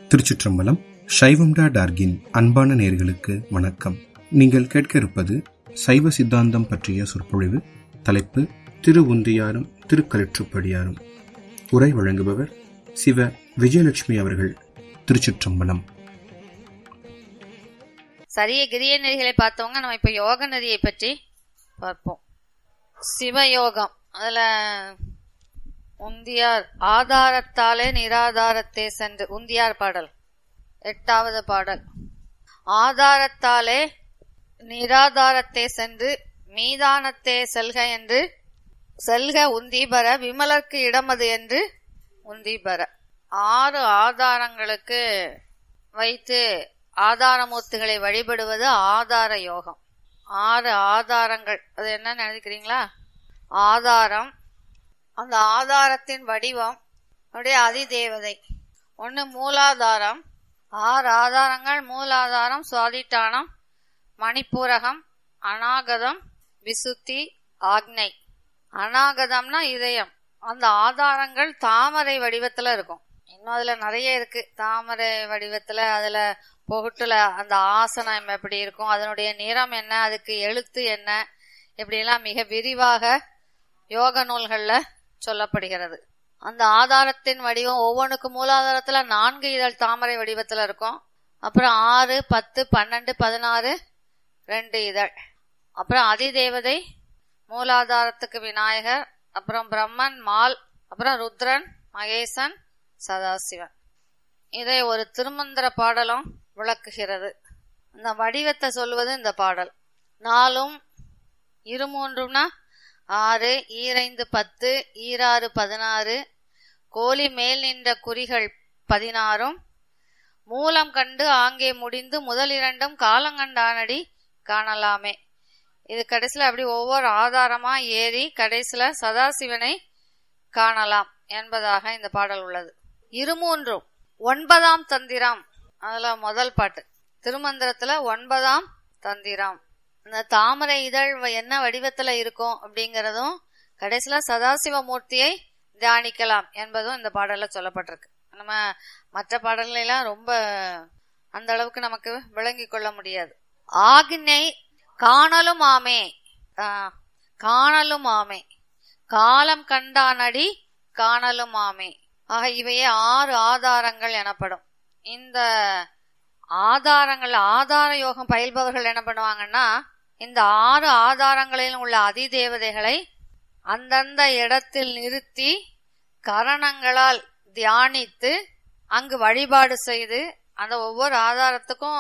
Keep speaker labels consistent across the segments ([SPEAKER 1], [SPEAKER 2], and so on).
[SPEAKER 1] திருச்சிற்றம்பலம் சைவம்டா டார்கின் அன்பான நேர்களுக்கு வணக்கம் நீங்கள் கேட்க இருப்பது சைவ சித்தாந்தம் பற்றிய சொற்பொழிவு தலைப்பு திரு உந்தியாரும் திருக்கலிற்றுப்படியாரும் உரை வழங்குபவர் சிவ விஜயலட்சுமி அவர்கள் திருச்சிற்றம்பலம்
[SPEAKER 2] சரிய கிரிய நெறிகளை பார்த்தவங்க நம்ம இப்ப யோக நெறியை பற்றி பார்ப்போம் சிவயோகம் அதுல உந்தியார் ஆதாரத்தாலே நிராதாரத்தே சென்று உந்தியார் பாடல் எட்டாவது பாடல் ஆதாரத்தாலே நிராதாரத்தே சென்று மீதானத்தே செல்க என்று செல்க உந்தீபர விமலர்க்கு இடமது என்று உந்தீபர ஆறு ஆதாரங்களுக்கு வைத்து ஆதாரமூர்த்திகளை வழிபடுவது ஆதார யோகம் ஆறு ஆதாரங்கள் அது என்ன நினைக்கிறீங்களா ஆதாரம் அந்த ஆதாரத்தின் வடிவம் அப்படியே அதிதேவதை ஒன்று மூலாதாரம் ஆறு ஆதாரங்கள் மூலாதாரம் சுவாதிட்டானம் மணிப்பூரகம் அநாகதம் விசுத்தி ஆக்னை அநாகதம்னா இதயம் அந்த ஆதாரங்கள் தாமரை வடிவத்துல இருக்கும் இன்னும் அதுல நிறைய இருக்கு தாமரை வடிவத்துல அதுல பொகுட்டுல அந்த ஆசனம் எப்படி இருக்கும் அதனுடைய நிறம் என்ன அதுக்கு எழுத்து என்ன இப்படியெல்லாம் மிக விரிவாக யோக நூல்கள்ல சொல்லப்படுகிறது அந்த ஆதாரத்தின் வடிவம் ஒவ்வொன்றுக்கும் மூலாதாரத்துல நான்கு இதழ் தாமரை வடிவத்துல இருக்கும் அப்புறம் ஆறு பத்து பன்னெண்டு பதினாறு ரெண்டு இதழ் அப்புறம் அதிதேவதை மூலாதாரத்துக்கு விநாயகர் அப்புறம் பிரம்மன் மால் அப்புறம் ருத்ரன் மகேசன் சதாசிவன் இதை ஒரு திருமந்திர பாடலும் விளக்குகிறது இந்த வடிவத்தை சொல்வது இந்த பாடல் நாலும் இருமூன்றும்னா ஆறு ஈரைந்து பத்து ஈராறு பதினாறு கோழி மேல் நின்ற குறிகள் பதினாறும் மூலம் கண்டு ஆங்கே முடிந்து முதல் இரண்டும் காலங்கண்டானடி காணலாமே இது கடைசியில் அப்படி ஒவ்வொரு ஆதாரமா ஏறி கடைசியில சதாசிவனை காணலாம் என்பதாக இந்த பாடல் உள்ளது இருமூன்றும் ஒன்பதாம் தந்திரம் அதுல முதல் பாட்டு திருமந்திரத்துல ஒன்பதாம் தந்திரம் இந்த தாமரை இதழ் என்ன வடிவத்துல இருக்கும் அப்படிங்கறதும் கடைசியில சதாசிவ மூர்த்தியை தியானிக்கலாம் என்பதும் இந்த பாடல்ல சொல்லப்பட்டிருக்கு நம்ம மற்ற பாடல்கள் எல்லாம் ரொம்ப அந்த அளவுக்கு நமக்கு விளங்கி கொள்ள முடியாது ஆக்னை காணலும் ஆமே காணலும் ஆமே காலம் கண்டானடி காணலும் ஆமே ஆக இவையே ஆறு ஆதாரங்கள் எனப்படும் இந்த ஆதாரங்கள் ஆதார யோகம் பயில்பவர்கள் என்ன பண்ணுவாங்கன்னா இந்த ஆறு ஆதாரங்களிலும் உள்ள அதிதேவதைகளை அந்தந்த இடத்தில் நிறுத்தி கரணங்களால் தியானித்து அங்கு வழிபாடு செய்து அந்த ஒவ்வொரு ஆதாரத்துக்கும்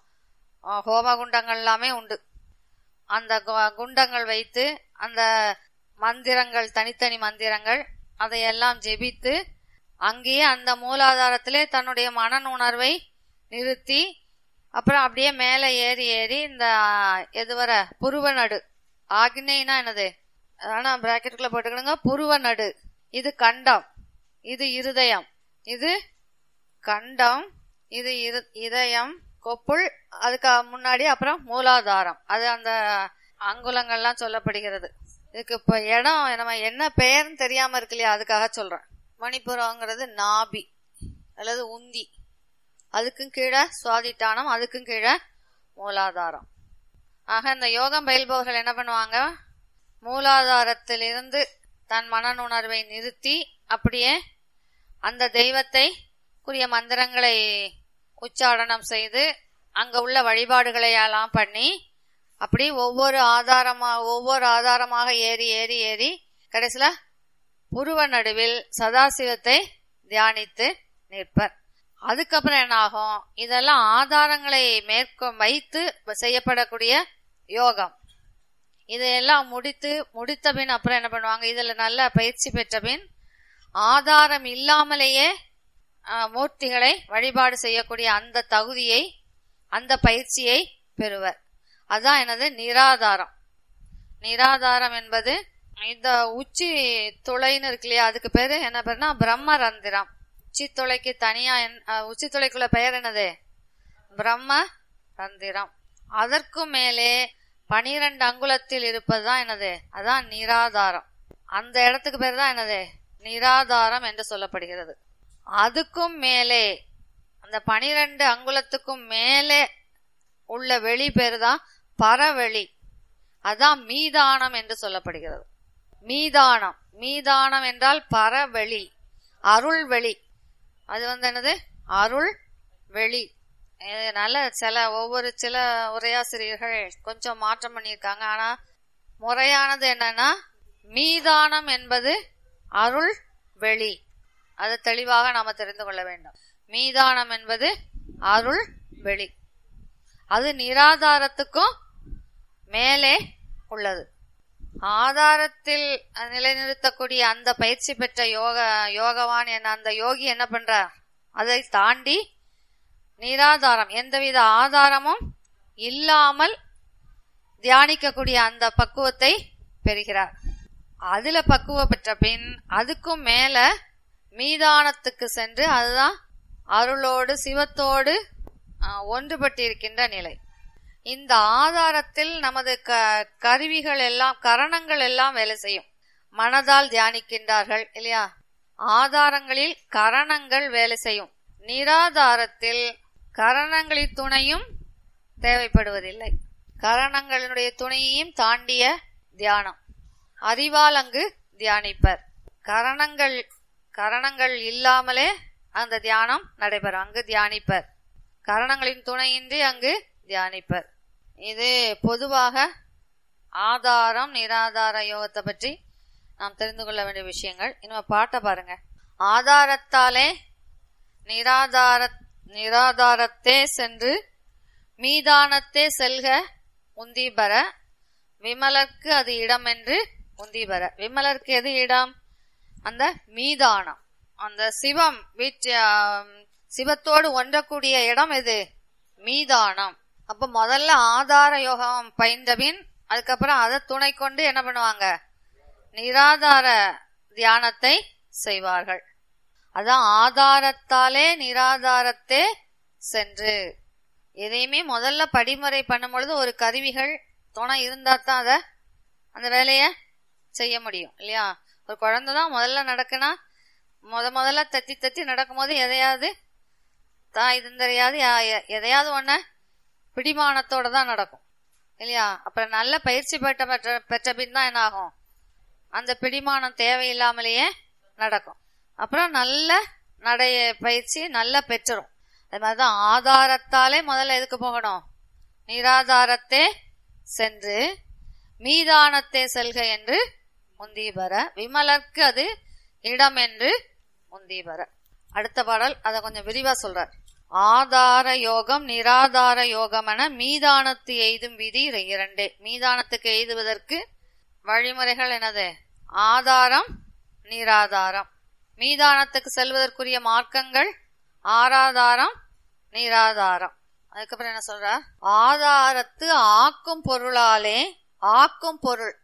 [SPEAKER 2] ஹோம குண்டங்கள் எல்லாமே உண்டு அந்த குண்டங்கள் வைத்து அந்த மந்திரங்கள் தனித்தனி மந்திரங்கள் அதையெல்லாம் ஜெபித்து அங்கேயே அந்த மூலாதாரத்திலே தன்னுடைய மனன் உணர்வை நிறுத்தி அப்புறம் அப்படியே மேலே ஏறி ஏறி இந்த எதுவர புருவ நடு ஆக்னேனா என்னது ஆனா பிராக்கெட்டுக்குள்ள போட்டுக்கணுங்க புருவ நடு இது கண்டம் இது இருதயம் இது கண்டம் இது இதயம் கொப்புள் அதுக்கு முன்னாடி அப்புறம் மூலாதாரம் அது அந்த அங்குலங்கள்லாம் சொல்லப்படுகிறது இதுக்கு இப்ப இடம் நம்ம என்ன பெயர்னு தெரியாம இருக்கு இல்லையா அதுக்காக சொல்றேன் மணிப்புரங்கிறது நாபி அல்லது உந்தி அதுக்கும் கீழே சுவாதிட்டானம் அதுக்கும் கீழே மூலாதாரம் ஆக இந்த யோகம் பயில்பவர்கள் என்ன பண்ணுவாங்க மூலாதாரத்திலிருந்து தன் மனநுணர்வை நிறுத்தி அப்படியே அந்த தெய்வத்தை குறிய மந்திரங்களை உச்சாடனம் செய்து அங்க உள்ள வழிபாடுகளை எல்லாம் பண்ணி அப்படி ஒவ்வொரு ஆதாரமா ஒவ்வொரு ஆதாரமாக ஏறி ஏறி ஏறி கடைசியில புருவ நடுவில் சதாசிவத்தை தியானித்து நிற்பர் அதுக்கப்புறம் என்ன ஆகும் இதெல்லாம் ஆதாரங்களை மேற்கொ வைத்து செய்யப்படக்கூடிய யோகம் இதையெல்லாம் முடித்து முடித்த பின் அப்புறம் என்ன பண்ணுவாங்க இதுல நல்ல பயிற்சி பெற்ற பின் ஆதாரம் இல்லாமலேயே மூர்த்திகளை வழிபாடு செய்யக்கூடிய அந்த தகுதியை அந்த பயிற்சியை பெறுவர் அதான் எனது நிராதாரம் நிராதாரம் என்பது இந்த உச்சி துளைன்னு இருக்கு இல்லையா அதுக்கு பேரு என்ன பேருனா பிரம்ம ரந்திரம் உச்சி துளைக்கு தனியா உச்சி துளைக்குள்ள பெயர் என்னது பிரம்ம ரந்திரம் அதற்கும் மேலே பனிரெண்டு அங்குலத்தில் இருப்பதுதான் என்னது அதான் நிராதாரம் அந்த இடத்துக்கு பேர் தான் என்னது நிராதாரம் என்று சொல்லப்படுகிறது அதுக்கும் மேலே அந்த அந்த பனிரெண்டு அங்குலத்துக்கும் மேலே உள்ள வெளி பேரு தான் பரவெளி அதான் மீதானம் என்று சொல்லப்படுகிறது மீதானம் மீதானம் என்றால் பரவெளி அருள் வெளி அது வந்து என்னது அருள் வெளி இதனால சில ஒவ்வொரு சில உரையாசிரியர்கள் கொஞ்சம் மாற்றம் பண்ணியிருக்காங்க ஆனா முறையானது என்னன்னா மீதானம் என்பது அருள் வெளி அது தெளிவாக நாம தெரிந்து கொள்ள வேண்டும் மீதானம் என்பது அருள் வெளி அது நிராதாரத்துக்கும் மேலே உள்ளது ஆதாரத்தில் நிலைநிறுத்தக்கூடிய அந்த பயிற்சி பெற்ற யோக யோகவான் என்ன அந்த யோகி என்ன பண்றார் அதை தாண்டி நிராதாரம் எந்தவித ஆதாரமும் இல்லாமல் தியானிக்கக்கூடிய அந்த பக்குவத்தை பெறுகிறார் அதுல பக்குவம் பெற்ற பின் அதுக்கும் மேல மீதானத்துக்கு சென்று அதுதான் அருளோடு சிவத்தோடு ஆஹ், ஒன்றுபட்டிருக்கின்ற நிலை இந்த ஆதாரத்தில் நமது க கருவிகள் எல்லாம் கரணங்கள் எல்லாம் வேலை செய்யும் மனதால் தியானிக்கின்றார்கள் இல்லையா ஆதாரங்களில் கரணங்கள் வேலை செய்யும் நிராதாரத்தில் கரணங்களின் துணையும் தேவைப்படுவதில்லை கரணங்களினுடைய துணையையும் தாண்டிய தியானம் அறிவால் அங்கு தியானிப்பர் கரணங்கள் கரணங்கள் இல்லாமலே அந்த தியானம் நடைபெறும் அங்கு தியானிப்பர் கரணங்களின் துணையின்றி அங்கு தியானிப்பர் இது பொதுவாக ஆதாரம் நிராதார யோகத்தை பற்றி நாம் தெரிந்து கொள்ள வேண்டிய விஷயங்கள் இனிமே பாட்டை பாருங்க ஆதாரத்தாலே நிராதார நிராதாரத்தே சென்று மீதானத்தே செல்க உந்தி பெற விமலர்க்கு அது இடம் என்று உந்தி பெற விமலர்க்கு எது இடம் அந்த மீதானம் அந்த சிவம் வீட்டு ஆம், சிவத்தோடு ஒன்றக்கூடிய இடம் எது மீதானம் அப்ப முதல்ல ஆதார யோகம் பயின்றபின் அதுக்கப்புறம் அதை துணை கொண்டு என்ன பண்ணுவாங்க நிராதார தியானத்தை செய்வார்கள் அதான் ஆதாரத்தாலே நிராதாரத்தே சென்று எதையுமே முதல்ல படிமுறை பண்ணும் பொழுது ஒரு கருவிகள் துணை இருந்தா தான் அதை அந்த வேலைய செய்ய முடியும் இல்லையா ஒரு குழந்தை தான் முதல்ல நடக்குனா முத முதல்ல தத்தி தத்தி நடக்கும்போது எதையாவது தான் இது தெரியாது எதையாவது ஒண்ண பிடிமானத்தோட தான் நடக்கும் இல்லையா அப்புறம் நல்ல பயிற்சி பெற்ற பெற்ற பெற்ற பின் தான் என்ன ஆகும் அந்த பிடிமானம் தேவையில்லாமலேயே நடக்கும் அப்புறம் நல்ல நடை பயிற்சி நல்லா பெற்றுரும் அது மாதிரிதான் ஆதாரத்தாலே முதல்ல எதுக்கு போகணும் நிராதாரத்தே சென்று மீதானத்தே செல்க என்று முந்தீபர விமலர்க்கு அது இடம் என்று முந்தீபர அடுத்த பாடல் அதை கொஞ்சம் விரிவா சொல்றார் ஆதார யோகம் நிராதார யோகம் என மீதானத்து எய்தும் விதி இரு- இரண்டே மீதானத்துக்கு எய்துவதற்கு வழிமுறைகள் என்னது ஆதாரம் நிராதாரம் மீதானத்துக்கு செல்வதற்குரிய மார்க்கங்கள் ஆராதாரம் நிராதாரம் அதுக்கப்புறம் என்ன சொல்ற ஆதாரத்து ஆக்கும் பொருளாலே ஆக்கும் பொருள்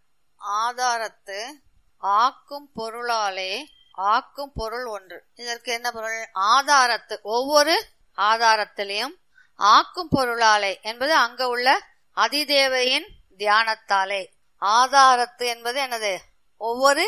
[SPEAKER 2] ஆதாரத்து ஆக்கும் பொருளாலே ஆக்கும் பொருள் ஒன்று இதற்கு என்ன பொருள் ஆதாரத்து ஒவ்வொரு ஆதாரத்திலையும் ஆக்கும் பொருளாலே என்பது அங்க உள்ள அதிதேவையின் தியானத்தாலே ஆதாரத்து என்பது என்னது ஒவ்வொரு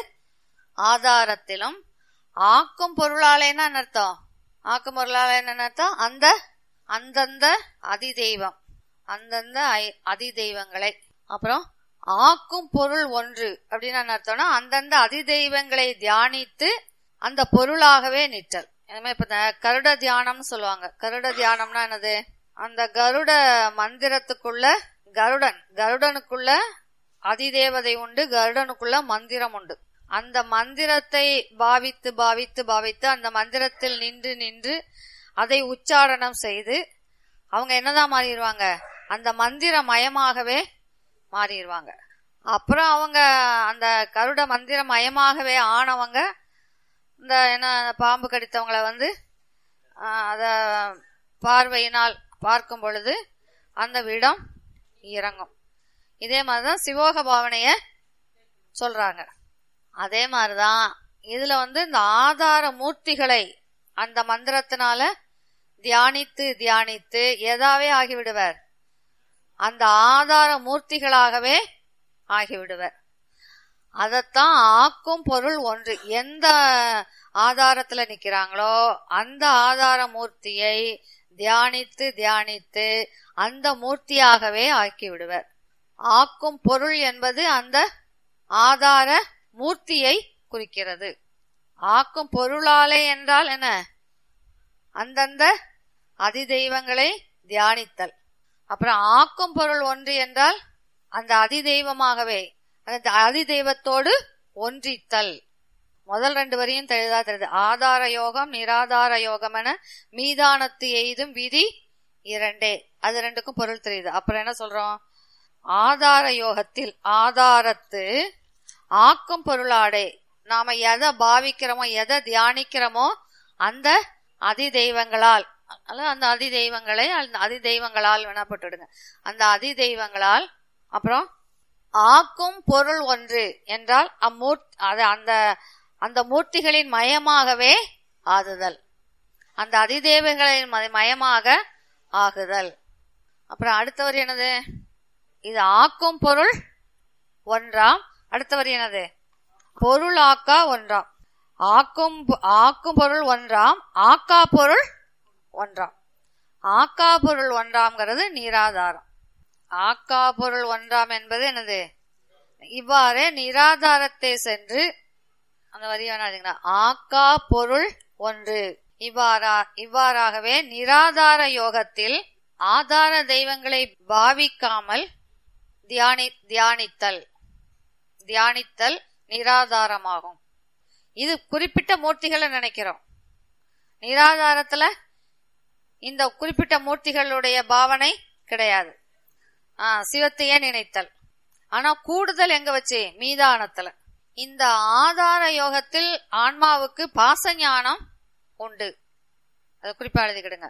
[SPEAKER 2] ஆதாரத்திலும் ஆக்கும் பொருளாலேன்னா என்ன அர்த்தம் ஆக்கும் பொருளாலே என்ன அர்த்தம் அந்த அந்தந்த அதிதெய்வம் அந்தந்த ஐ- அதிதெய்வங்களை அப்புறம் ஆக்கும் பொருள் ஒன்று அப்படின்னு என்ன அர்த்தம்னா அந்தந்த அதிதெய்வங்களை தியானித்து அந்த பொருளாகவே நிற்றல் இனிமே இப்ப இந்த கருட தியானம்னு சொல்லுவாங்க கருட தியானம்னா என்னது அந்த கருட மந்திரத்துக்குள்ள கருடன் கருடனுக்குள்ள அதிதேவதை உண்டு கருடனுக்குள்ள மந்திரம் உண்டு அந்த மந்திரத்தை பாவித்து பாவித்து பாவித்து அந்த மந்திரத்தில் நின்று நின்று அதை உச்சாரணம் செய்து அவங்க என்னதான் மாறிடுவாங்க அந்த மந்திர மயமாகவே மாறிடுவாங்க அப்புறம் அவங்க அந்த கருட மந்திர மயமாகவே ஆனவங்க இந்த என்ன பாம்பு கடித்தவங்கள வந்து ஆஹ், அத பார்வையினால் பார்க்கும் பொழுது அந்த விடம் இறங்கும் இதே மாதிரிதான் சிவோக பாவனைய சொல்றாங்க அதே மாதிரிதான் இதுல வந்து இந்த ஆதார மூர்த்திகளை அந்த மந்திரத்தினால தியானித்து தியானித்து எதாவே ஆகிவிடுவர் அந்த ஆதார மூர்த்திகளாகவே ஆகிவிடுவர் அதத்தான் ஆக்கும் பொருள் ஒன்று எந்த ஆதாரத்துல நிக்கிறாங்களோ அந்த ஆதார மூர்த்தியை தியானித்து தியானித்து அந்த மூர்த்தியாகவே ஆக்கி விடுவர் ஆக்கும் பொருள் என்பது அந்த ஆதார மூர்த்தியை குறிக்கிறது ஆக்கும் பொருளாலே என்றால் என்ன அந்தந்த அதிதெய்வங்களை தியானித்தல் அப்புறம் ஆக்கும் பொருள் ஒன்று என்றால் அந்த அதிதெய்வமாகவே அந்த அதிதெய்வத்தோடு ஒன்றித்தல் முதல் ரெண்டு வரையும் தெளிதா தெரியுது ஆதார யோகம் நிராதார யோகம் என மீதானத்து எய்தும் விதி இரண்டே அது ரெண்டுக்கும் பொருள் தெரியுது அப்புறம் என்ன சொல்றோம் ஆதார யோகத்தில் ஆதாரத்து ஆக்கும் பொருளாடே நாம எதை பாவிக்கிறோமோ எதை தியானிக்கிறோமோ அந்த அதி தெய்வங்களால் அல்லது அந்த அதி தெய்வங்களை அந்த அதி தெய்வங்களால் வேணப்பட்டுடுங்க அந்த அதி தெய்வங்களால் அப்புறம் ஆக்கும் பொருள் ஒன்று என்றால் அம்மூர்த் அது அந்த அந்த மூர்த்திகளின் மயமாகவே ஆகுதல் அந்த அதிதேவங்களின் ம- மயமாக ஆகுதல் அப்புறம் அடுத்தவர் என்னது இது ஆக்கும் பொருள் ஒன்றாம் அடுத்தவர் என்னது பொருளாக்கா ஒன்றாம் ஆக்கும் பொ- ஆக்கும் பொருள் ஒன்றாம் ஆக்கா பொருள் ஒன்றாம் ஆக்கா பொருள் ஒன்றாம்ங்கிறது நீராதாரம் ஆக்கா பொருள் ஒன்றாம் என்பது என்னது இவ்வாறே நிராதாரத்தை சென்று அந்த வரி வேணாதுங்களா ஆக்கா பொருள் ஒன்று இவ்வாறா இவ்வாறாகவே நிராதார யோகத்தில் ஆதார தெய்வங்களை பாவிக்காமல் தியானி தியானித்தல் தியானித்தல் நிராதாரமாகும் இது குறிப்பிட்ட மூர்த்திகளை நினைக்கிறோம் நிராதாரத்துல இந்த குறிப்பிட்ட மூர்த்திகளுடைய பாவனை கிடையாது ஆ, சிவத்தையே நினைத்தல் ஆனா கூடுதல் எங்க வச்சு மீதானத்துல இந்த ஆதார யோகத்தில் ஆன்மாவுக்கு பாசஞானம் உண்டு அதை குறிப்பா எழுதிக்கிடுங்க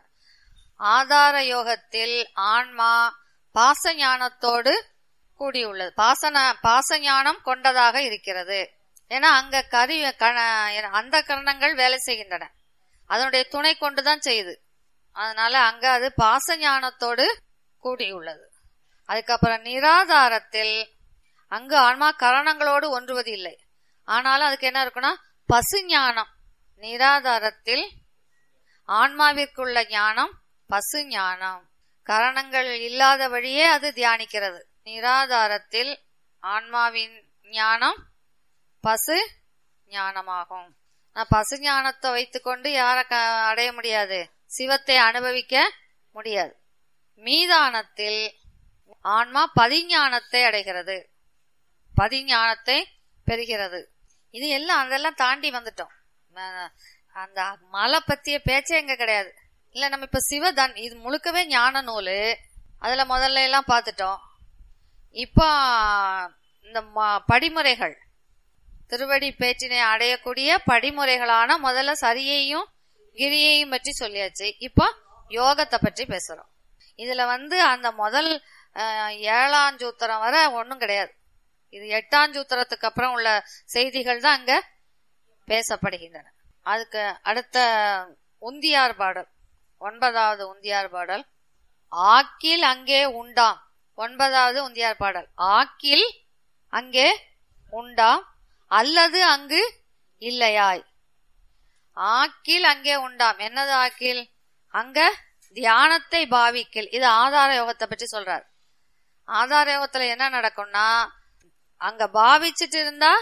[SPEAKER 2] ஆதார யோகத்தில் ஆன்மா பாசஞானத்தோடு கூடியுள்ளது பாசன பாசஞானம் கொண்டதாக இருக்கிறது ஏன்னா அங்க கரி கண- அந்த கரணங்கள் வேலை செய்கின்றன அதனுடைய துணை கொண்டுதான் செய்யுது அதனால அங்க அது பாசஞானத்தோடு கூடியுள்ளது அதுக்கப்புறம் நிராதாரத்தில் அங்கு ஆன்மா கரணங்களோடு ஒன்றுவது இல்லை ஆனாலும் அதுக்கு என்ன இருக்குன்னா பசு ஞானம் நிராதாரத்தில் ஆன்மாவிற்குள்ள ஞானம் பசு ஞானம் கரணங்கள் இல்லாத வழியே அது தியானிக்கிறது நிராதாரத்தில் ஆன்மாவின் ஞானம் பசு ஞானமாகும் நான் பசு ஞானத்தை வைத்துக்கொண்டு யார க- அடைய முடியாது சிவத்தை அனுபவிக்க முடியாது மீதானத்தில் ஆன்மா பதிஞானத்தை அடைகிறது பதிஞானத்தை பெறுகிறது இது எல்லாம் அதெல்லாம் தாண்டி வந்துட்டோம் ம- அந்த மலை பத்திய பேச்சே எங்க கிடையாது இல்ல நம்ம இப்ப சிவதான் இது முழுக்கவே ஞான நூலு அதுல முதல்ல எல்லாம் பார்த்துட்டோம் இப்போ இந்த ம- படிமுறைகள் திருவடி பேச்சினை அடையக்கூடிய படிமுறைகளான முதல்ல சரியையும் கிரியையும் பற்றி சொல்லியாச்சு இப்போ யோகத்தை பற்றி பேசுறோம் இதுல வந்து அந்த முதல் அஹ், ஏழாம் சூத்திரம் வரை ஒன்றும் கிடையாது இது எட்டாம் சூத்திரத்துக்கு அப்புறம் உள்ள செய்திகள் தான் அங்க பேசப்படுகின்றன அதுக்கு அடுத்த உந்தியார் பாடல் ஒன்பதாவது உந்தியார் பாடல் ஆக்கில் அங்கே உண்டாம் ஒன்பதாவது உந்தியார் பாடல் ஆக்கில் அங்கே உண்டாம் அல்லது அங்கு இல்லையாய் ஆக்கில் அங்கே உண்டாம் என்னது ஆக்கில் அங்க தியானத்தை பாவிக்கில் இது ஆதார யோகத்தை பற்றி சொல்றார் ஆதார யோகத்துல என்ன நடக்கும்னா அங்க பாவிச்சிட்டு இருந்தா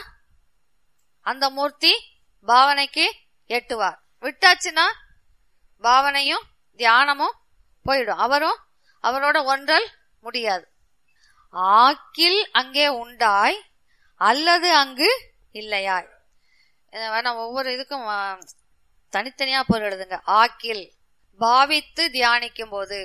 [SPEAKER 2] அந்த மூர்த்தி பாவனைக்கு எட்டுவார் விட்டாச்சுன்னா பாவனையும் தியானமும் போயிடும் அவரும் அவரோட ஒன்றல் முடியாது ஆக்கில் அங்கே உண்டாய் அல்லது அங்கு இல்லையாய் இதை வேணா ஒவ்வொரு இதுக்கும் ஆ, தனித்தனியா பொருள் எழுதுங்க ஆக்கில் பாவித்து தியானிக்கும் போது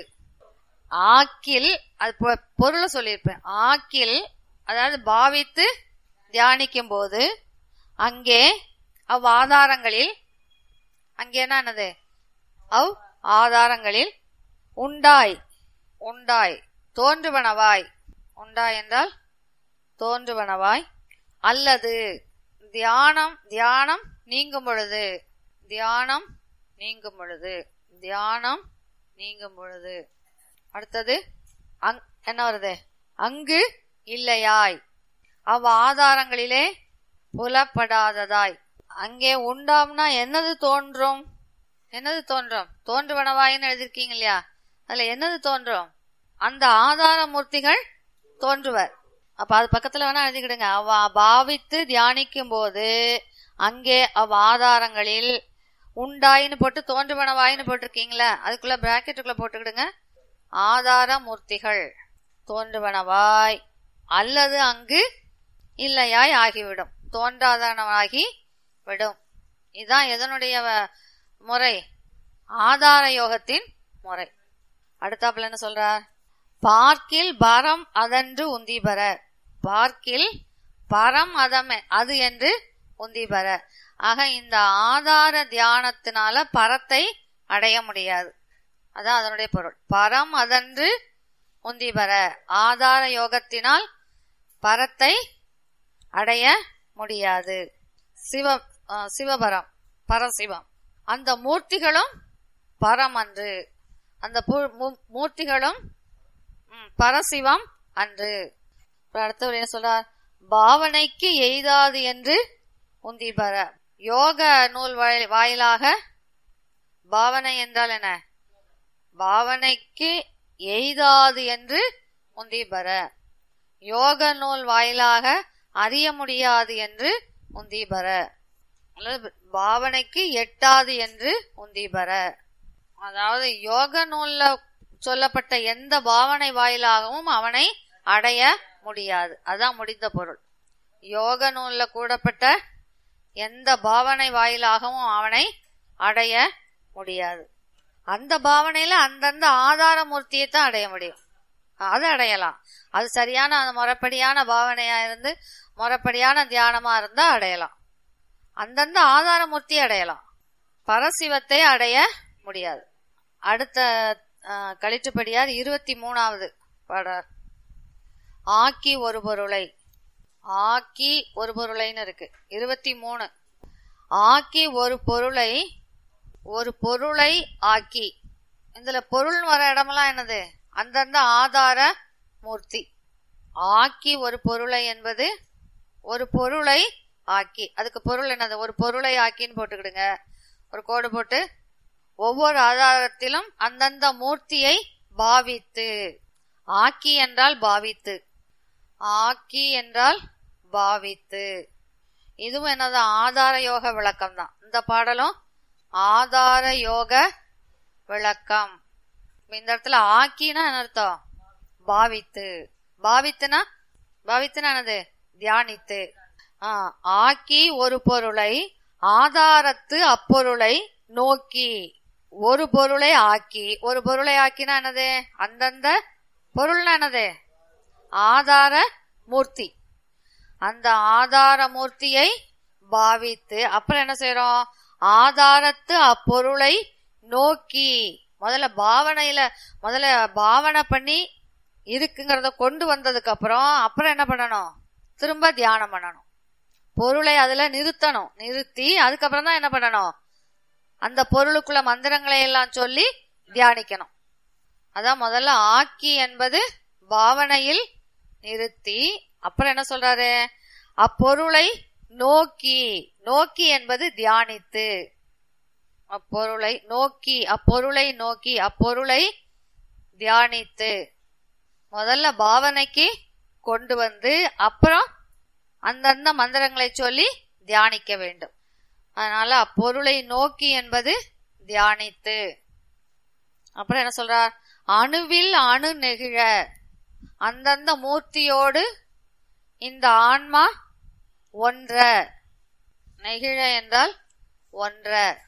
[SPEAKER 2] ஆக்கில் அது பொ- பொருளை சொல்லியிருப்பேன் ஆக்கில் அதாவது பாவித்து தியானிக்கும் போது அங்கே அவ் ஆதாரங்களில் அங்கே என்னது அவ் ஆதாரங்களில் உண்டாய் உண்டாய் தோன்றுவனவாய் உண்டாய் என்றால் தோன்றுவனவாய் அல்லது தியானம் தியானம் நீங்கும் பொழுது தியானம் நீங்கும் பொழுது தியானம் நீங்கும் பொழுது அடுத்தது அங் என்ன வருது அங்கு இல்லையாய் அவ் ஆதாரங்களிலே புலப்படாததாய் அங்கே உண்டாம்னா என்னது தோன்றும் என்னது தோன்றும் தோன்றுவனவாயின்னு எழுதிருக்கீங்க இல்லையா அதுல என்னது தோன்றும் அந்த ஆதார மூர்த்திகள் தோன்றுவர் அப்ப அது பக்கத்துல வேணா எழுதிக்கிடுங்க அவ பாவித்து தியானிக்கும் போது அங்கே அவ் ஆதாரங்களில் உண்டாயின்னு போட்டு தோன்றுவனவாயின்னு போட்டிருக்கீங்களா அதுக்குள்ள பிராக்கெட்டுக்குள்ள போட்டுக்கிடுங்க ஆதார மூர்த்திகள் தோன்றுவனவாய் அல்லது அங்கு இல்லையாய் ஆகிவிடும் தோன்றாதனவாகி விடும் இதுதான் எதனுடைய வ- முறை ஆதார யோகத்தின் முறை அடுத்தாப்புல என்ன சொல்றார் பார்க்கில் பரம் அதன்று உந்திபர பார்க்கில் பரம் அதமே அது என்று உந்திபர ஆக இந்த ஆதார தியானத்தினால பரத்தை அடைய முடியாது அதான் அதனுடைய பொருள் பரம் அதன்று உந்திபர ஆதார யோகத்தினால் பரத்தை அடைய முடியாது சிவ ஆ, சிவபரம் பரசிவம் அந்த மூர்த்திகளும் பரம் அன்று அந்த பு- மூ- மூர்த்திகளும் ம், பரசிவம் அன்று அப்புறம் அடுத்தவர் என்ன சொல்றார் பாவனைக்கு எய்தாது என்று உந்திபர யோக நூல் வாயில்- வாயிலாக பாவனை என்றால் என்ன பாவனைக்கு எய்தாது என்று உந்திபர யோக நூல் வாயிலாக அறிய முடியாது என்று உந்திபர அல்லது பாவனைக்கு எட்டாது என்று உந்திபர அதாவது யோக நூல்ல சொல்லப்பட்ட எந்த பாவனை வாயிலாகவும் அவனை அடைய முடியாது அதான் முடிந்த பொருள் யோக நூல்ல கூடப்பட்ட எந்த பாவனை வாயிலாகவும் அவனை அடைய முடியாது அந்த பாவனையில அந்தந்த ஆதார மூர்த்தியை தான் அடைய முடியும் அது அடையலாம் அது சரியான அந்த முறைப்படியான பாவனையா இருந்து முறைப்படியான தியானமா இருந்தா அடையலாம் அந்தந்த ஆதார மூர்த்தி அடையலாம் பரசிவத்தை அடைய முடியாது அடுத்த அஹ், கழிற்றுப்படியார் இருபத்தி மூணாவது பாடார் ஆக்கி ஒரு பொருளை ஆக்கி ஒரு பொருளைன்னு இருக்கு இருபத்தி மூணு ஆக்கி ஒரு பொருளை ஒரு பொருளை ஆக்கி இதுல பொருள் வர இடமெல்லாம் என்னது அந்தந்த ஆதார மூர்த்தி ஆக்கி ஒரு பொருளை என்பது ஒரு பொருளை ஆக்கி அதுக்கு பொருள் என்னது ஒரு பொருளை ஆக்கின்னு போட்டுக்கிடுங்க ஒரு கோடு போட்டு ஒவ்வொரு ஆதாரத்திலும் அந்தந்த மூர்த்தியை பாவித்து ஆக்கி என்றால் பாவித்து ஆக்கி என்றால் பாவித்து இதுவும் என்னது ஆதார யோக விளக்கம் தான் இந்த பாடலும் ஆதார யோக விளக்கம் இந்த இடத்துல ஆக்கினா என்ன அர்த்தம் பாவித்து பாவித்துனா பாவித்துனா என்னது தியானித்து ஆ, ஆக்கி ஒரு பொருளை ஆதாரத்து அப்பொருளை நோக்கி ஒரு பொருளை ஆக்கி ஒரு பொருளை ஆக்கினா என்னது அந்தந்த பொருள்னா என்னது ஆதார மூர்த்தி அந்த ஆதார மூர்த்தியை பாவித்து அப்புறம் என்ன செய்றோம் ஆதாரத்து அப்பொருளை நோக்கி முதல்ல பாவனையில முதல்ல பாவனை பண்ணி இருக்குங்கிறத கொண்டு வந்ததுக்கு அப்புறம் அப்புறம் என்ன பண்ணணும் திரும்ப தியானம் பண்ணணும் பொருளை அதுல நிறுத்தணும் நிறுத்தி அதுக்கப்புறம் தான் என்ன பண்ணணும் அந்த பொருளுக்குள்ள மந்திரங்களை எல்லாம் சொல்லி தியானிக்கணும் அதான் முதல்ல ஆக்கி என்பது பாவனையில் நிறுத்தி அப்புறம் என்ன சொல்றாரு அப்பொருளை நோக்கி நோக்கி என்பது தியானித்து அப்பொருளை நோக்கி அப்பொருளை நோக்கி அப்பொருளை தியானித்து முதல்ல பாவனைக்கு கொண்டு வந்து அப்புறம் அந்தந்த மந்திரங்களை சொல்லி தியானிக்க வேண்டும் அதனால அப்பொருளை நோக்கி என்பது தியானித்து அப்புறம் என்ன சொல்றார் அணுவில் அணு நெகிழ அந்தந்த மூர்த்தியோடு இந்த ஆன்மா ஒன்ற நெகிழ என்றால் ஒன்ற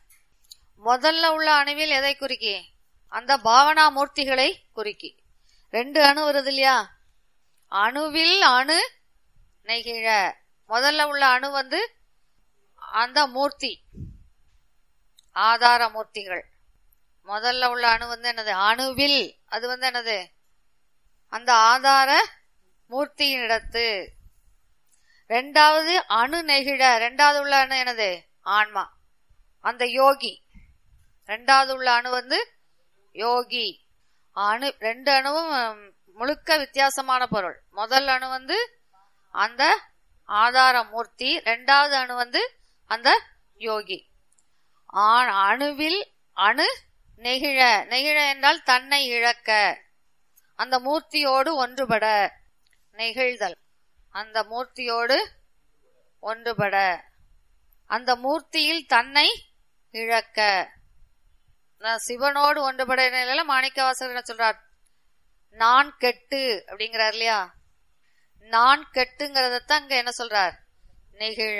[SPEAKER 2] முதல்ல உள்ள அணுவில் எதை குறிக்கி அந்த பாவனா மூர்த்திகளை குறிக்கி ரெண்டு அணு வருது இல்லையா அணுவில் அணு நெகிழ முதல்ல உள்ள அணு வந்து அந்த மூர்த்தி ஆதார மூர்த்திகள் முதல்ல உள்ள அணு வந்து என்னது அணுவில் அது வந்து என்னது அந்த ஆதார மூர்த்தியினிடத்து ரெண்டாவது அணு நெகிழ ரெண்டாவது உள்ள அணு என்னது ஆன்மா அந்த யோகி ரெண்டாவது உள்ள அணு வந்து யோகி அணு ரெண்டு அணுவும் உம், முழுக்க வித்தியாசமான பொருள் முதல் அணு வந்து அந்த ஆதார மூர்த்தி ரெண்டாவது அணு வந்து அந்த யோகி ஆண் அணுவில் அணு நெகிழ நெகிழ என்றால் தன்னை இழக்க அந்த மூர்த்தியோடு ஒன்றுபட நெகிழ்தல் அந்த மூர்த்தியோடு ஒன்றுபட அந்த மூர்த்தியில் தன்னை இழக்க நான் சிவனோடு ஒன்றுபட நிலையில மாணிக்கவாசகர் என்ன சொல்றார் நான் கெட்டு அப்படிங்கிறார் இல்லையா நான் கெட்டுங்கிறதத்தான் அங்க என்ன சொல்றார் நெகிழ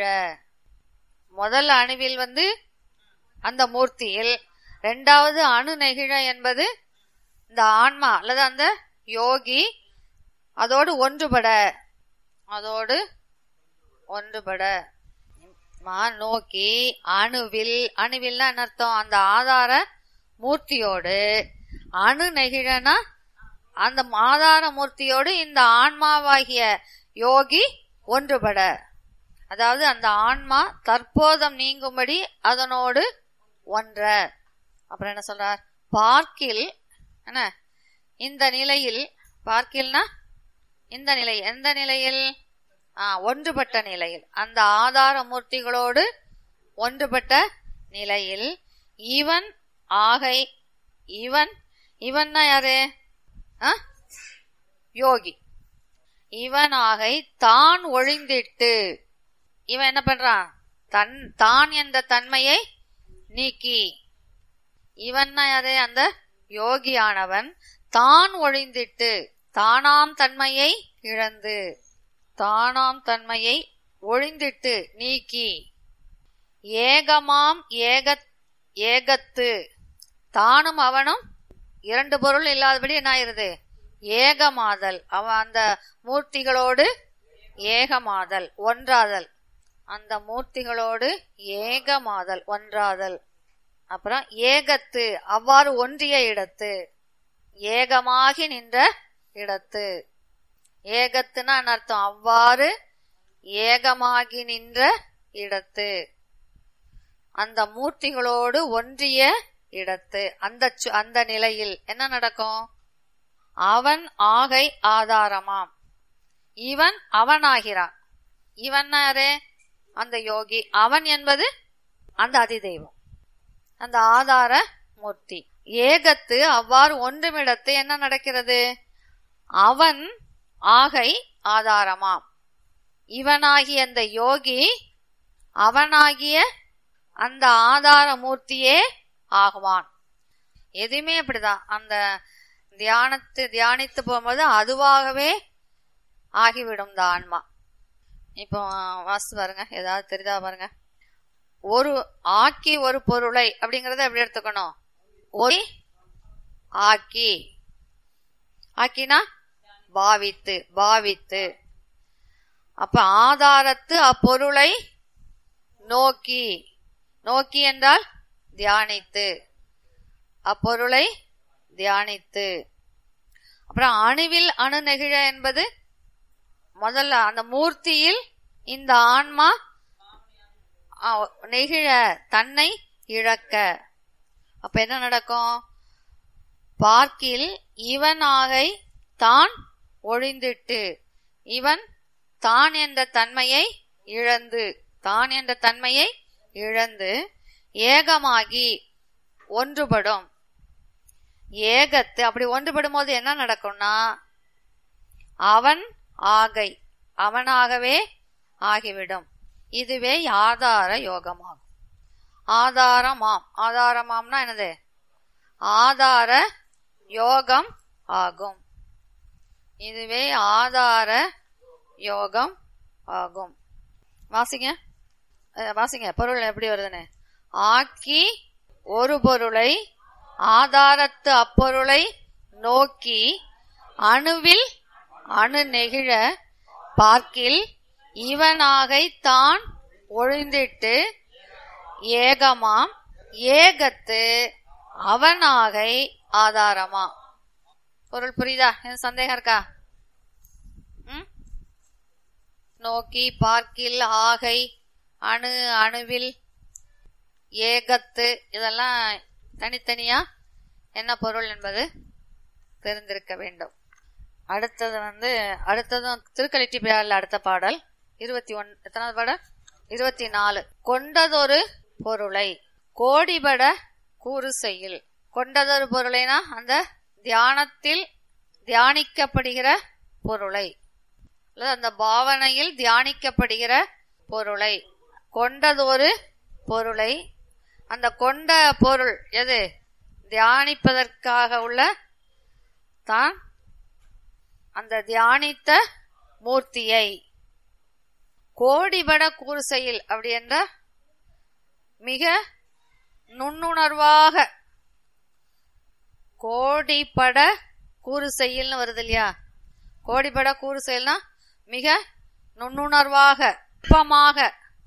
[SPEAKER 2] முதல் அணுவில் வந்து அந்த மூர்த்தியில் இரண்டாவது அணு நெகிழ என்பது இந்த ஆன்மா அல்லது அந்த யோகி அதோடு ஒன்றுபட அதோடு ஒன்றுபட மா நோக்கி அணுவில் அணுவில்னா என்ன அர்த்தம் அந்த ஆதார மூர்த்தியோடு அணு நெகிழனா அந்த ஆதார மூர்த்தியோடு இந்த ஆன்மாவாகிய யோகி ஒன்றுபட அதாவது அந்த ஆன்மா தற்போதம் நீங்கும்படி அதனோடு ஒன்ற அப்புறம் என்ன சொல்றார் பார்க்கில் என்ன இந்த நிலையில் பார்க்கில்னா இந்த நிலை எந்த நிலையில் ஆ, ஒன்றுபட்ட நிலையில் அந்த ஆதார மூர்த்திகளோடு ஒன்றுபட்ட நிலையில் இவன் ஆகை இவன் இவன்னா யாரு ஆ? யோகி இவன் ஆகை தான் ஒழிந்திட்டு இவன் என்ன பண்றான் தன் தான் என்ற தன்மையை நீக்கி இவன்னா யாரு அந்த யோகியானவன் தான் ஒழிந்திட்டு தானாம் தன்மையை இழந்து தானாம் தன்மையை ஒழிந்திட்டு நீக்கி ஏகமாம் ஏக ஏகத்து தானும் அவனும் இரண்டு பொருள் இல்லாதபடி என்ன ஆயிருது ஏகமாதல் அவன் அந்த மூர்த்திகளோடு ஏகமாதல் ஒன்றாதல் அந்த மூர்த்திகளோடு ஏகமாதல் ஒன்றாதல் அப்புறம் ஏகத்து அவ்வாறு ஒன்றிய இடத்து ஏகமாகி நின்ற இடத்து ஏகத்துனா என்ன அர்த்தம் அவ்வாறு ஏகமாகி நின்ற இடத்து அந்த மூர்த்திகளோடு ஒன்றிய இடத்து அந்த சு- அந்த நிலையில் என்ன நடக்கும் அவன் ஆகை ஆதாரமாம் இவன் அவனாகிறான் இவன் யாரு அந்த யோகி அவன் என்பது அந்த அதிதெய்வம் அந்த ஆதார மூர்த்தி ஏகத்து அவ்வாறு ஒன்றுமிடத்து என்ன நடக்கிறது அவன் ஆகை ஆதாரமாம் இவனாகிய அந்த யோகி அவனாகிய அந்த ஆதார மூர்த்தியே ஆகுவான் எதுவுமே அப்படிதான் அந்த தியானத்து தியானித்து போகும்போது அதுவாகவே ஆகிவிடும் இந்த ஆன்மா இப்போ வாசி பாருங்க ஏதாவது தெரியுதா பாருங்க ஒரு ஆக்கி ஒரு பொருளை அப்படிங்கறத எப்படி எடுத்துக்கணும் ஒரு ஆக்கி ஆக்கினா பாவித்து பாவித்து அப்ப ஆதாரத்து அப்பொருளை நோக்கி நோக்கி என்றால் தியானித்து அப்பொருளை தியானித்து அப்புறம் அணுவில் அணு நெகிழ என்பது முதல்ல அந்த மூர்த்தியில் இந்த ஆன்மா ஆ, நெகிழ தன்னை இழக்க அப்ப என்ன நடக்கும் பார்க்கில் இவனாகை தான் ஒழிந்திட்டு இவன் தான் என்ற தன்மையை இழந்து தான் என்ற தன்மையை இழந்து ஏகமாகி ஒன்றுபடும் ஏகத்து அப்படி ஒன்றுபடும் போது என்ன நடக்கும்னா அவன் ஆகை அவனாகவே ஆகிவிடும் இதுவே ஆதார யோகமாகும் ஆதாரமாம் ஆதாரமாம்னா என்னது ஆதார யோகம் ஆகும் இதுவே ஆதார யோகம் ஆகும் வாசிங்க அஹ் வாசிங்க பொருள் எப்படி வருதுன்னு ஆக்கி ஒரு பொருளை ஆதாரத்து அப்பொருளை நோக்கி அணுவில் அணு நெகிழ பார்க்கில் இவனாகை தான் ஒழிந்திட்டு ஏகமாம் ஏகத்து அவனாகை ஆதாரமா பொருள் புரியுதா என்ன சந்தேகம் இருக்கா ம்? நோக்கி பார்க்கில் ஆகை அணு அணுவில் ஏகத்து இதெல்லாம் தனித்தனியா என்ன பொருள் என்பது தெரிந்திருக்க வேண்டும் அடுத்தது வந்து அடுத்ததும் திருக்கலிட்டி பிரியாளில் அடுத்த பாடல் இருபத்தி ஒன் எத்தனாவது பாடல் இருபத்தி நாலு கொண்டதொரு பொருளை கோடிபட கூறு செய்யில் கொண்டதொரு பொருளைனா அந்த தியானத்தில் தியானிக்கப்படுகிற பொருளை அல்லது அந்த பாவனையில் தியானிக்கப்படுகிற பொருளை கொண்டதொரு பொருளை அந்த கொண்ட பொருள் எது தியானிப்பதற்காக உள்ள தான் அந்த தியானித்த மூர்த்தியை கோடிபட கூறு செயல் அப்படி என்ற மிக நுண்ணுணர்வாக கோடிபட கூறு செயல்னு வருது இல்லையா கோடிபட கூறு செயல்னா மிக நுண்ணுணர்வாக நுட்பமாக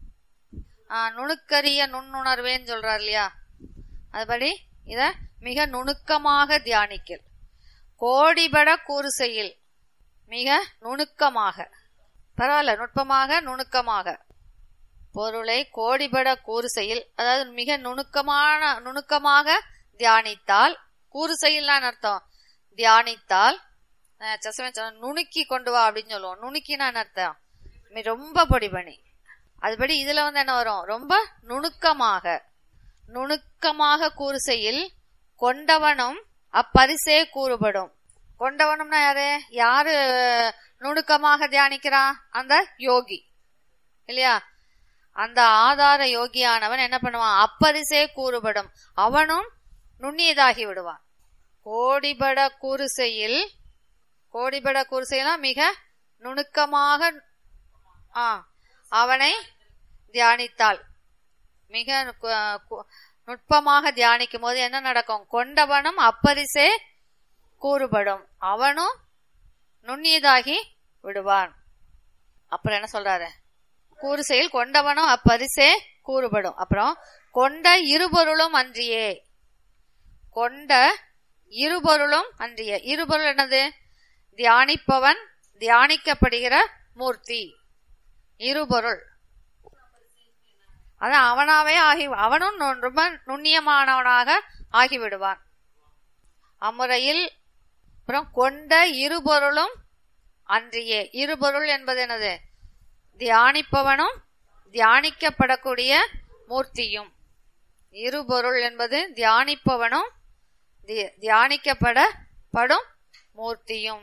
[SPEAKER 2] நுணுக்கரிய நுண்ணுணர்வேன்னு சொல்றார் இல்லையா அதுபடி இத மிக நுணுக்கமாக தியானிக்கல் கோடிபட கூறு செயல் மிக நுணுக்கமாக பரவாயில்ல நுட்பமாக நுணுக்கமாக பொருளை கோடிபட கூறு செயல் அதாவது மிக நுணுக்கமான நுணுக்கமாக தியானித்தால் கூறு செயல்லாம் அர்த்தம் தியானித்தால் சசமே சொன்ன நுணுக்கி கொண்டு வா அப்படின்னு சொல்லுவோம் நுணுக்கினா அர்த்தம் ரொம்ப பொடி பண்ணி அதுபடி இதுல வந்து என்ன வரும் ரொம்ப நுணுக்கமாக நுணுக்கமாக கூறு செய்யில் கொண்டவனும் அப்பரிசே கூறுபடும் கொண்டவனும்னா யாரு யாரு நுணுக்கமாக தியானிக்கிறான் அந்த யோகி இல்லையா அந்த ஆதார யோகியானவன் என்ன பண்ணுவான் அப்பரிசே கூறுபடும் அவனும் நுண்ணியதாகி விடுவான் கோடிபட கூறுசையில் கோடிபட கூறுசையினா மிக நுணுக்கமாக ஆ அவனை தியானித்தாள் மிக நுட்பமாக தியானிக்கும் போது என்ன நடக்கும் கொண்டவனும் அப்பரிசே கூறுபடும் அவனும் நுண்ணியதாகி விடுவான் அப்புறம் என்ன சொல்றாரு கூறு செயல் கொண்டவனும் அப்பரிசே கூறுபடும் அப்புறம் கொண்ட இருபொருளும் அன்றியே கொண்ட இருபொருளும் அன்றிய இருபொருள் என்னது தியானிப்பவன் தியானிக்கப்படுகிற மூர்த்தி இருபொருள் அதான் அவனாவே ஆகி அவனும் ரொம்ப நுண்ணியமானவனாக ஆகிவிடுவான் அம்முறையில் அப்புறம் கொண்ட இருபொருளும் அன்றியே இருபொருள் என்பது என்னது தியானிப்பவனும் தியானிக்கப்படக்கூடிய மூர்த்தியும் இருபொருள் என்பது தியானிப்பவனும் தியானிக்கப்படப்படும் மூர்த்தியும்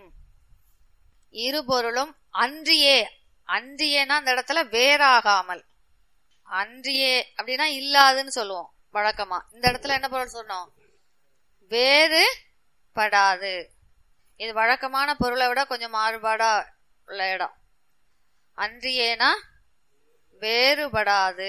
[SPEAKER 2] இருபொருளும் அன்றியே அன்றியேனா அந்த இடத்துல வேறாகாமல் அன்றியே அப்படின்னா இல்லாதுன்னு சொல்லுவோம் வழக்கமா இந்த இடத்துல என்ன பொருள் சொன்னோம் வேறு படாது இது வழக்கமான பொருளை விட கொஞ்சம் மாறுபாடா உள்ள இடம் அன்றியேனா வேறுபடாது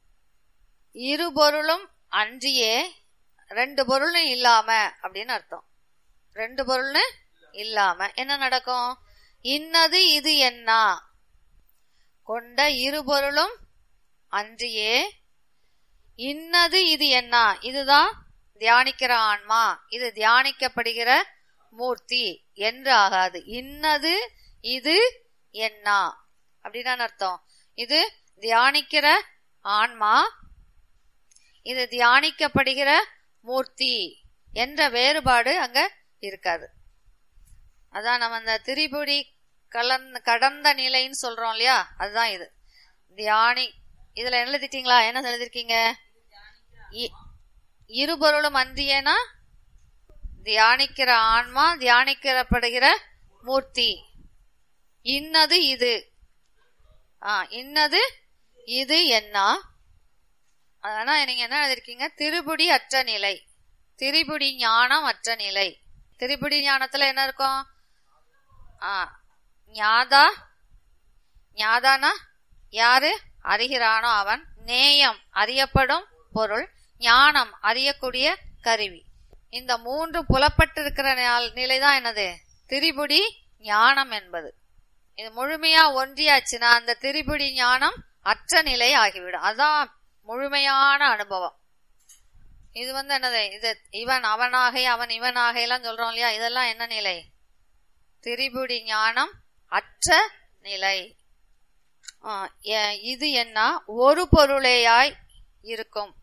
[SPEAKER 2] இரு பொருளும் அன்றியே ரெண்டு பொருளும் இல்லாம அப்படின்னு அர்த்தம் ரெண்டு பொருள்னு இல்லாம என்ன நடக்கும் இன்னது இது என்ன கொண்ட இரு பொருளும் அன்றியே இன்னது இது என்ன இதுதான் தியானிக்கிற ஆன்மா இது தியானிக்கப்படுகிற மூர்த்தி என்று ஆகாது இன்னது இது என்ன அப்படின்னு அர்த்தம் இது தியானிக்கிற ஆன்மா இது தியானிக்கப்படுகிற மூர்த்தி என்ற வேறுபாடு அங்க இருக்காது அதான் நம்ம அந்த திரிபுடி கலந்த கடந்த நிலைன்னு சொல்றோம் இல்லையா அதுதான் இது தியானி இதுல எழுதிட்டீங்களா என்ன எழுதிருக்கீங்க இருபொருளும் அன்றியேனா தியானிக்கிற ஆன்மா தியானிக்கப்படுகிற மூர்த்தி இன்னது இது ஆ இன்னது இது என்ன ஆனா நீங்க என்ன எழுதிருக்கீங்க திருபுடி அற்ற நிலை திரிபுடி ஞானம் அற்ற நிலை திரிபுடி ஞானத்துல என்ன இருக்கும் ஆ ஞாதா ஞாதானா யாரு அறிகிறானோ அவன் நேயம் அறியப்படும் பொருள் ஞானம் அறியக்கூடிய கருவி இந்த மூன்று புலப்பட்டிருக்கிற நிலைதான் என்னது திரிபுடி ஞானம் என்பது இது முழுமையா ஒன்றியாச்சுன்னா அந்த திரிபுடி ஞானம் அற்ற நிலை ஆகிவிடும் அதான் முழுமையான அனுபவம் இது வந்து என்னது இது இவன் அவனாக அவன் இவனாக எல்லாம் சொல்றோம் இல்லையா இதெல்லாம் என்ன நிலை திரிபுடி ஞானம் அற்ற நிலை இது என்ன ஒரு பொருளேயாய் இருக்கும்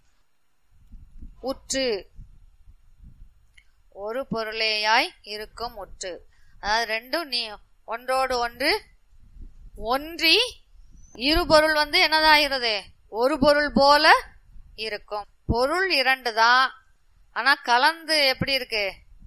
[SPEAKER 2] உற்று ஒரு பொருளேயாய் இருக்கும் உற்று அதாவது ரெண்டும் நீ ஒன்றோடு ஒன்று ஒன்றி இரு பொருள் வந்து என்னதாகிறது ஒரு பொருள் போல இருக்கும் பொருள் இரண்டு தான் ஆனா கலந்து எப்படி இருக்கு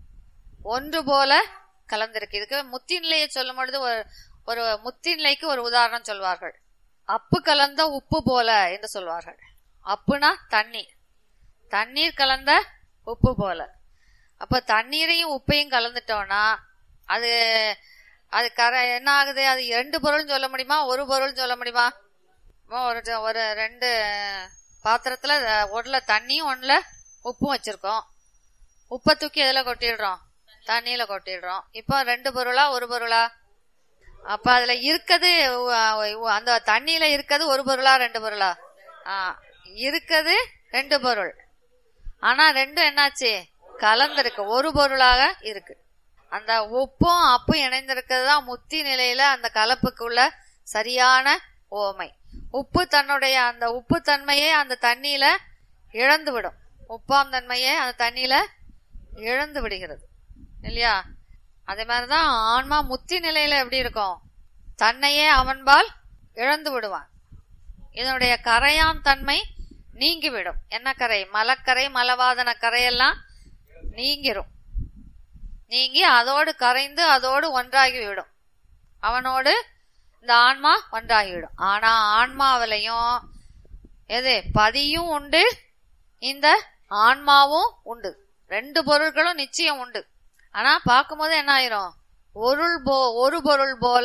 [SPEAKER 2] ஒன்று போல கலந்திருக்கு இதுக்கு முத்தி நிலையை சொல்லும் பொழுது ஒரு ஒரு முத்தி நிலைக்கு ஒரு உதாரணம் சொல்வார்கள் அப்பு கலந்த உப்பு போல என்று சொல்வார்கள் அப்புனா தண்ணீர் தண்ணீர் கலந்த உப்பு போல அப்ப தண்ணீரையும் உப்பையும் கலந்துட்டோம்னா அது அது கர என்ன ஆகுது அது இரண்டு பொருள் சொல்ல முடியுமா ஒரு பொருள் சொல்ல முடியுமா இப்போ ஒரு ஒரு ரெண்டு பாத்திரத்துல ஒண்ணுல தண்ணியும் ஒண்ணுல உப்பும் வச்சிருக்கோம் உப்பை தூக்கி எதுல கொட்டிடுறோம் தண்ணியில கொட்டிடுறோம் இப்போ ரெண்டு பொருளா ஒரு பொருளா அப்ப அதுல இருக்குது உ- அந்த தண்ணியில இருக்கிறது ஒரு பொருளா ரெண்டு பொருளா ஆ இருக்குது ரெண்டு பொருள் ஆனா ரெண்டும் என்னாச்சு கலந்திருக்கு ஒரு பொருளாக இருக்கு அந்த உப்பும் அப்பும் இணைந்திருக்கிறது தான் முத்தி நிலையில அந்த கலப்புக்குள்ள சரியான ஓமை உப்பு தன்னுடைய அந்த உப்பு தன்மையை அந்த தண்ணியில இழந்து விடும் உப்பாம் தன்மையை அந்த தண்ணியில இழந்து விடுகிறது இல்லையா அதே மாதிரிதான் ஆன்மா முத்தி நிலையில எப்படி இருக்கும் தன்னையே அவன்பால் இழந்து விடுவான் இதனுடைய கரையான் தன்மை நீங்கிவிடும் என்ன கரை மலக்கரை மலவாதன கரையெல்லாம் நீங்கிரும் நீங்கி அதோடு கரைந்து அதோடு ஒன்றாகி விடும் அவனோடு இந்த ஆன்மா ஒன்றாகிவிடும் ஆனா ஆன்மாவிலையும் எது பதியும் உண்டு இந்த ஆன்மாவும் உண்டு ரெண்டு பொருட்களும் நிச்சயம் உண்டு ஆனா பார்க்கும்போது என்ன ஆயிரும் பொருள் போ ஒரு பொருள் போல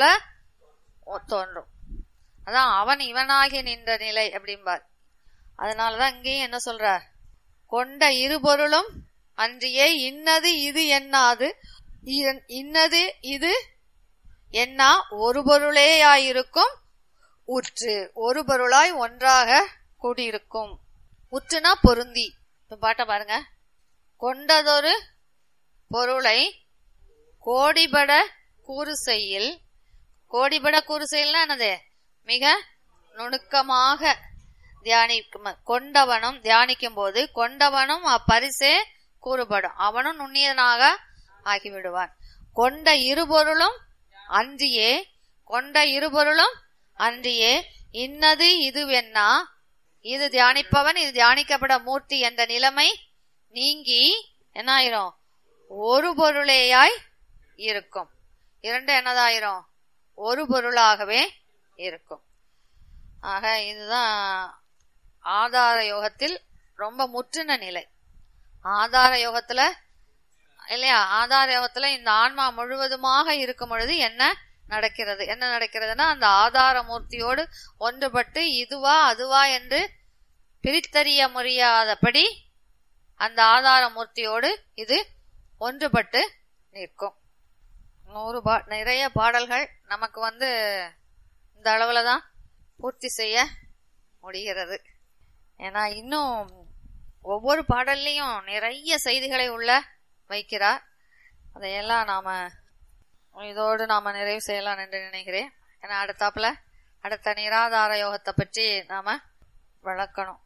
[SPEAKER 2] ஒ- தோன்றும் அதான் அவன் இவனாகி நின்ற நிலை அப்படிம்பார் அதனாலதான் இங்கேயும் என்ன சொல்றார் கொண்ட இருபொருளும் அன்றியே இன்னது இது என்னாது இன்- இன்னது இது என்னா ஒரு பொருளேயாயிருக்கும் உற்று ஒரு பொருளாய் ஒன்றாக கூடியிருக்கும் உற்றுனா பொருந்தி இப்ப பாட்ட பாருங்க கொண்டதொரு பொருளை கோடிபட கூறு செய்யில் கோடிபட கூறு செய்யல்னா என்னது மிக நுணுக்கமாக தியானிக்கும் கொண்டவனும் தியானிக்கும் போது கொண்டவனும் அப்பரிசே கூறுபடும் அவனும் நுண்ணியனாக ஆகிவிடுவான் கொண்ட இருபொருளும் அன்றியே கொண்ட இருபொருளும் அன்றியே இன்னது இதுவென்னா இது தியானிப்பவன் இது தியானிக்கப்பட மூர்த்தி என்ற நிலைமை நீங்கி என்ன ஆயிரும் ஒரு பொருளேயாய் இருக்கும் இரண்டு என்னதாயிரும் ஒரு பொருளாகவே இருக்கும் ஆக இதுதான் ஆதார யோகத்தில் ரொம்ப முற்றின நிலை ஆதார யோகத்துல இல்லையா ஆதார யோகத்துல இந்த ஆன்மா முழுவதுமாக இருக்கும் பொழுது என்ன நடக்கிறது என்ன நடக்கிறதுனா அந்த ஆதார மூர்த்தியோடு ஒன்றுபட்டு இதுவா அதுவா என்று பிரித்தறிய முடியாதபடி அந்த ஆதார மூர்த்தியோடு இது ஒன்றுபட்டு நிற்கும் நூறு பா நிறைய பாடல்கள் நமக்கு வந்து இந்த அளவுல தான் பூர்த்தி செய்ய முடிகிறது ஏன்னா இன்னும் ஒவ்வொரு பாடல்லையும் நிறைய செய்திகளை உள்ள வைக்கிறார் அதையெல்லாம் நாம இதோடு நாம நிறைவு செய்யலாம் என்று நினைக்கிறேன் ஏன்னா அடுத்தாப்புல அடுத்த நிராதார யோகத்தை பற்றி நாம விளக்கணும்